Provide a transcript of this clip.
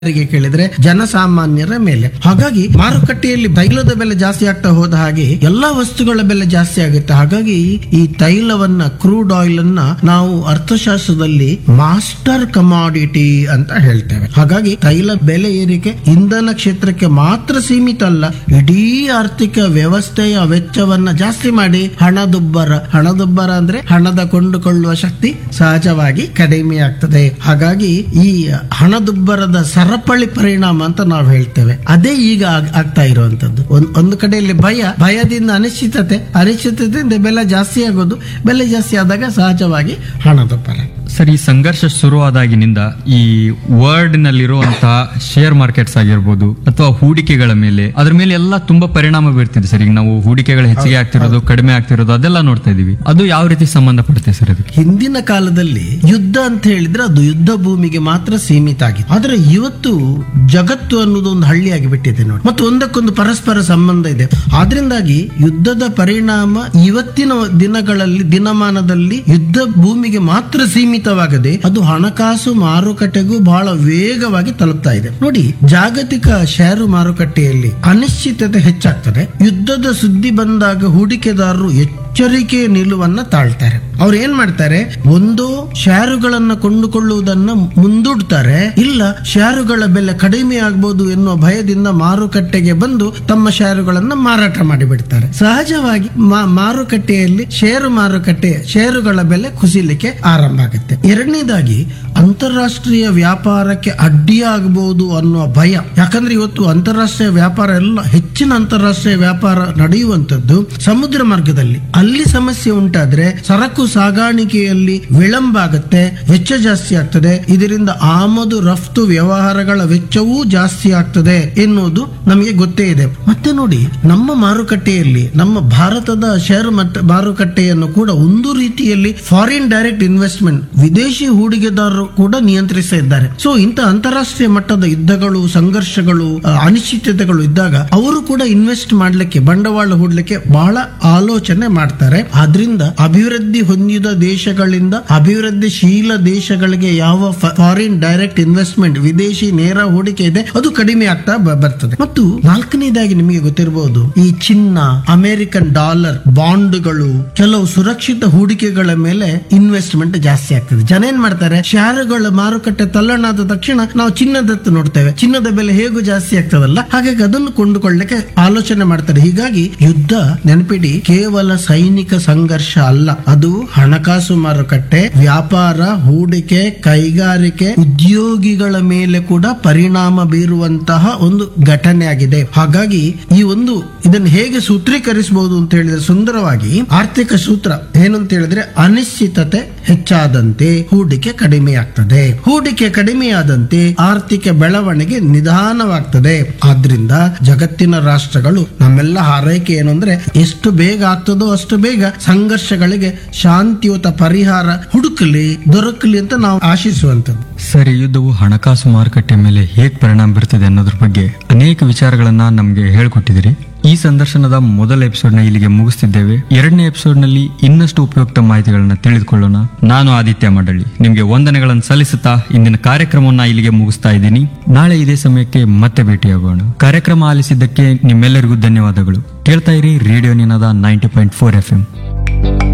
ರಿಗೆ ಕೇಳಿದ್ರೆ ಜನಸಾಮಾನ್ಯರ ಮೇಲೆ ಹಾಗಾಗಿ ಮಾರುಕಟ್ಟೆಯಲ್ಲಿ ತೈಲದ ಬೆಲೆ ಜಾಸ್ತಿ ಆಗ್ತಾ ಹೋದ ಹಾಗೆ ಎಲ್ಲಾ ವಸ್ತುಗಳ ಬೆಲೆ ಜಾಸ್ತಿ ಆಗುತ್ತೆ ಹಾಗಾಗಿ ಈ ತೈಲವನ್ನ ಕ್ರೂಡ್ ಆಯಿಲ್ ಅನ್ನ ನಾವು ಅರ್ಥಶಾಸ್ತ್ರದಲ್ಲಿ ಮಾಸ್ಟರ್ ಕಮಾಡಿಟಿ ಅಂತ ಹೇಳ್ತೇವೆ ಹಾಗಾಗಿ ತೈಲ ಬೆಲೆ ಏರಿಕೆ ಇಂಧನ ಕ್ಷೇತ್ರಕ್ಕೆ ಮಾತ್ರ ಸೀಮಿತ ಅಲ್ಲ ಇಡೀ ಆರ್ಥಿಕ ವ್ಯವಸ್ಥೆಯ ವೆಚ್ಚವನ್ನ ಜಾಸ್ತಿ ಮಾಡಿ ಹಣದುಬ್ಬರ ಹಣದುಬ್ಬರ ಅಂದ್ರೆ ಹಣದ ಕೊಂಡುಕೊಳ್ಳುವ ಶಕ್ತಿ ಸಹಜವಾಗಿ ಕಡಿಮೆ ಆಗ್ತದೆ ಹಾಗಾಗಿ ಈ ಹಣದುಬ್ಬರದ ಸರಪಳಿ ಪರಿಣಾಮ ಅಂತ ನಾವು ಹೇಳ್ತೇವೆ ಅದೇ ಈಗ ಆಗ್- ಆಗ್ತಾ ಇರುವಂತದ್ದು ಒಂದ್- ಒಂದು ಕಡೆಯಲ್ಲಿ ಭಯ ಭಯದಿಂದ ಅನಿಶ್ಚಿತತೆ ಅನಿಶ್ಚಿತತೆಯಿಂದ ಬೆಲೆ ಜಾಸ್ತಿ ಆಗೋದು ಬೆಲೆ ಜಾಸ್ತಿ ಆದಾಗ ಸಹಜವಾಗಿ ಹಣದುಬ್ಬರ ಸರ್ ಈ ಸಂಘರ್ಷ ಶುರುವಾದಾಗಿನಿಂದ ಈ ವರ್ಲ್ಡ್ ನಲ್ಲಿರುವಂತಹ ಶೇರ್ ಮಾರ್ಕೆಟ್ಸ್ ಆಗಿರ್ಬೋದು ಅಥವಾ ಹೂಡಿಕೆಗಳ ಮೇಲೆ ಅದ್ರ ಮೇಲೆ ಎಲ್ಲ ತುಂಬಾ ಪರಿಣಾಮ ಬೀರ್ತಿದೆ ಸರ್ ಈಗ ನಾವು ಹೂಡಿಕೆಗಳು ಹೆಚ್ಚಿಗೆ ಆಗ್ತಿರೋದು ಕಡಿಮೆ ಆಗ್ತಿರೋದು ಅದೆಲ್ಲ ನೋಡ್ತಾ ಇದೀವಿ ಅದು ಯಾವ ರೀತಿ ಸಂಬಂಧಪಡುತ್ತೆ ಸರ್ ಅದಕ್ಕೆ ಹಿಂದಿನ ಕಾಲದಲ್ಲಿ ಯುದ್ಧ ಅಂತ ಹೇಳಿದ್ರೆ ಅದು ಯುದ್ಧ ಭೂಮಿಗೆ ಮಾತ್ರ ಸೀಮಿತ ಆಗಿದೆ ಆದ್ರೆ ಇವತ್ತು ಜಗತ್ತು ಅನ್ನೋದು ಒಂದು ಹಳ್ಳಿಯಾಗಿ ಬಿಟ್ಟಿದೆ ನೋಡಿ ಮತ್ತು ಒಂದಕ್ಕೊಂದು ಪರಸ್ಪರ ಸಂಬಂಧ ಇದೆ ಆದ್ರಿಂದಾಗಿ ಯುದ್ಧದ ಪರಿಣಾಮ ಇವತ್ತಿನ ದಿನಗಳಲ್ಲಿ ದಿನಮಾನದಲ್ಲಿ ಯುದ್ಧ ಭೂಮಿಗೆ ಮಾತ್ರ ಸೀಮಿತವಾಗದೆ ಅದು ಹಣಕಾಸು ಮಾರುಕಟ್ಟೆಗೂ ಬಹಳ ವೇಗವಾಗಿ ತಲುಪ್ತಾ ಇದೆ ನೋಡಿ ಜಾಗತಿಕ ಷೇರು ಮಾರುಕಟ್ಟೆಯಲ್ಲಿ ಅನಿಶ್ಚಿತತೆ ಹೆಚ್ಚಾಗ್ತದೆ ಯುದ್ಧದ ಸುದ್ದಿ ಬಂದಾಗ ಹೂಡಿಕೆದಾರರು ಎಚ್ಚರಿಕೆ ನಿಲುವನ್ನ ತಾಳ್ತಾರೆ ಅವ್ರು ಏನ್ ಮಾಡ್ತಾರೆ ಒಂದು ಷೇರುಗಳನ್ನ ಕೊಂಡುಕೊಳ್ಳುವುದನ್ನ ಮುಂದೂಡ್ತಾರೆ ಇಲ್ಲ ಷೇರುಗಳ ಬೆಲೆ ಕಡಿಮೆ ಆಗ್ಬೋದು ಎನ್ನುವ ಭಯದಿಂದ ಮಾರುಕಟ್ಟೆಗೆ ಬಂದು ತಮ್ಮ ಷೇರುಗಳನ್ನ ಮಾರಾಟ ಮಾಡಿಬಿಡ್ತಾರೆ ಸಹಜವಾಗಿ ಮಾ- ಮಾರುಕಟ್ಟೆಯಲ್ಲಿ ಷೇರು ಮಾರುಕಟ್ಟೆ ಷೇರುಗಳ ಬೆಲೆ ಕುಸಿಲಿಕ್ಕೆ ಆರಂಭ ಆಗುತ್ತೆ ಎರಡನೇದಾಗಿ ಅಂತಾರಾಷ್ಟ್ರೀಯ ವ್ಯಾಪಾರಕ್ಕೆ ಅಡ್ಡಿಯಾಗಬಹುದು ಅನ್ನುವ ಭಯ ಯಾಕಂದ್ರೆ ಇವತ್ತು ಅಂತಾರಾಷ್ಟ್ರೀಯ ವ್ಯಾಪಾರ ಎಲ್ಲ ಹೆಚ್ಚಿನ ಅಂತಾರಾಷ್ಟ್ರೀಯ ವ್ಯಾಪಾರ ನಡೆಯುವಂತದ್ದು ಸಮುದ್ರ ಮಾರ್ಗದಲ್ಲಿ ಅಲ್ಲಿ ಸಮಸ್ಯೆ ಉಂಟಾದ್ರೆ ಸರಕು ಸಾಗಾಣಿಕೆಯಲ್ಲಿ ವಿಳಂಬ ಆಗುತ್ತೆ ವೆಚ್ಚ ಜಾಸ್ತಿ ಆಗ್ತದೆ ಇದರಿಂದ ಆಮದು ರಫ್ತು ವ್ಯವಹಾರಗಳ ವೆಚ್ಚವೂ ಜಾಸ್ತಿ ಆಗ್ತದೆ ಎನ್ನುವುದು ನಮಗೆ ಗೊತ್ತೇ ಇದೆ ಮತ್ತೆ ನೋಡಿ ನಮ್ಮ ಮಾರುಕಟ್ಟೆಯಲ್ಲಿ ನಮ್ಮ ಭಾರತದ ಷೇರು ಮಟ್ಟ ಮಾರುಕಟ್ಟೆಯನ್ನು ಕೂಡ ಒಂದು ರೀತಿಯಲ್ಲಿ ಫಾರಿನ್ ಡೈರೆಕ್ಟ್ ಇನ್ವೆಸ್ಟ್ಮೆಂಟ್ ವಿದೇಶಿ ಹೂಡಿಕೆದಾರರು ಕೂಡ ನಿಯಂತ್ರಿಸ್ತಾ ಇದ್ದಾರೆ ಸೊ ಇಂಥ ಅಂತಾರಾಷ್ಟ್ರೀಯ ಮಟ್ಟದ ಯುದ್ಧಗಳು ಸಂಘರ್ಷಗಳು ಆ, ಅನಿಶ್ಚಿತತೆಗಳು ಇದ್ದಾಗ ಅವರು ಕೂಡ ಇನ್ವೆಸ್ಟ್ ಮಾಡ್ಲಿಕ್ಕೆ ಬಂಡವಾಳ ಹೂಡ್ಲಿಕ್ಕೆ ಬಹಳ ಆಲೋಚನೆ ಮಾಡ್ತಾರೆ ಆದ್ರಿಂದ ಅಭಿವೃದ್ಧಿ ಹೊಂದಿದ ದೇಶಗಳಿಂದ ಅಭಿವೃದ್ಧಿಶೀಲ ದೇಶಗಳಿಗೆ ಯಾವ ಫಾರಿನ್ ಡೈರೆಕ್ಟ್ ಇನ್ವೆಸ್ಟ್ಮೆಂಟ್ ವಿದೇಶಿ ನೇರ ಹೂಡಿಕೆ ಇದೆ ಅದು ಕಡಿಮೆ ಆಗ್ತಾ ಬ- ಬರ್ತದೆ ಮತ್ತು ನಾಲ್ಕನೇದಾಗಿ ನಿಮಗೆ ಗೊತ್ತಿರಬಹುದು ಈ ಚಿನ್ನ ಅಮೆರಿಕನ್ ಡಾಲರ್ ಬಾಂಡ್ಗಳು ಕೆಲವು ಸುರಕ್ಷಿತ ಹೂಡಿಕೆಗಳ ಮೇಲೆ ಇನ್ವೆಸ್ಟ್ಮೆಂಟ್ ಜಾಸ್ತಿ ಆಗ್ತದೆ ಜನ ಏನ್ ಮಾಡ್ತಾರೆ ಶೇರುಗಳ ಮಾರುಕಟ್ಟೆ ತಲ್ಲಣಾದ ತಕ್ಷಣ ನಾವು ಚಿನ್ನದತ್ತು ನೋಡ್ತೇವೆ ಚಿನ್ನದ ಬೆಲೆ ಹೇಗೂ ಜಾಸ್ತಿ ಆಗ್ತದಲ್ಲ ಹಾಗಾಗಿ ಅದನ್ನು ಕೊಂಡುಕೊಳ್ಳಕ್ಕೆ ಆಲೋಚನೆ ಮಾಡ್ತಾರೆ ಹೀಗಾಗಿ ಯುದ್ಧ ನೆನಪಿಡಿ ಕೇವಲ ಸೈನಿಕ ಸಂಘರ್ಷ ಅಲ್ಲ ಅದು ಹಣಕಾಸು ಮಾರುಕಟ್ಟೆ ವ್ಯಾಪಾರ ಹೂಡಿಕೆ ಕೈಗಾರಿಕೆ ಉದ್ಯೋಗಿಗಳ ಮೇಲೆ ಕೂಡ ಪರಿಣಾಮ ಬೀರುವಂತಹ ಒಂದು ಘಟನೆ ಆಗಿದೆ ಹಾಗಾಗಿ ಈ ಒಂದು ಇದನ್ನು ಹೇಗೆ ಸೂತ್ರೀಕರಿಸಬಹುದು ಅಂತ ಹೇಳಿದ್ರೆ ಸುಂದರವಾಗಿ ಆರ್ಥಿಕ ಸೂತ್ರ ಏನು ಅಂತ ಹೇಳಿದ್ರೆ ಅನಿಶ್ಚಿತತೆ ಹೆಚ್ಚಾದಂತೆ ಹೂಡಿಕೆ ಕಡಿಮೆ ಆಗ್ತದೆ ಹೂಡಿಕೆ ಕಡಿಮೆಯಾದಂತೆ ಆರ್ಥಿಕ ಬೆಳವಣಿಗೆ ನಿಧಾನವಾಗ್ತದೆ ಆದ್ರಿಂದ ಜಗತ್ತಿನ ರಾಷ್ಟ್ರಗಳು ನಮ್ಮೆಲ್ಲ ಹಾರೈಕೆ ಏನು ಅಂದ್ರೆ ಎಷ್ಟು ಬೇಗ ಆಗ್ತದೋ ಅಷ್ಟು ಬೇಗ ಸಂಘರ್ಷಗಳಿಗೆ ಶಾಂತಿಯುತ ಪರಿಹಾರ ಹುಡುಕಲಿ ದೊರಕಲಿ ಅಂತ ನಾವು ಆಶಿಸುವಂತದ್ದು ಸರ್ ಈ ಯುದ್ಧವು ಹಣಕಾಸು ಮಾರುಕಟ್ಟೆ ಮೇಲೆ ಹೇಗೆ ಪರಿಣಾಮ ಬೀರ್ತದೆ ಅನ್ನೋದ್ರ ಬಗ್ಗೆ ಅನೇಕ ವಿಚಾರಗಳನ್ನ ನಮಗೆ ಹೇಳ್ಕೊಟ್ಟಿದ್ದೀರಿ ಈ ಸಂದರ್ಶನದ ಮೊದಲ ಎಪಿಸೋಡ್ ನ ಇಲ್ಲಿಗೆ ಮುಗಿಸ್ತಿದ್ದೇವೆ ಎರಡನೇ ಎಪಿಸೋಡ್ ನಲ್ಲಿ ಇನ್ನಷ್ಟು ಉಪಯುಕ್ತ ಮಾಹಿತಿಗಳನ್ನ ತಿಳಿದುಕೊಳ್ಳೋಣ ನಾನು ಆದಿತ್ಯ ಮಂಡಳಿ ನಿಮಗೆ ವಂದನೆಗಳನ್ನು ಸಲ್ಲಿಸುತ್ತಾ ಇಂದಿನ ಕಾರ್ಯಕ್ರಮವನ್ನ ಇಲ್ಲಿಗೆ ಮುಗಿಸ್ತಾ ಇದ್ದೀನಿ ನಾಳೆ ಇದೇ ಸಮಯಕ್ಕೆ ಮತ್ತೆ ಭೇಟಿಯಾಗೋಣ ಕಾರ್ಯಕ್ರಮ ಆಲಿಸಿದ್ದಕ್ಕೆ ನಿಮ್ಮೆಲ್ಲರಿಗೂ ಧನ್ಯವಾದಗಳು ಕೇಳ್ತಾ ಇರಿ radio Ninada ninety point four F M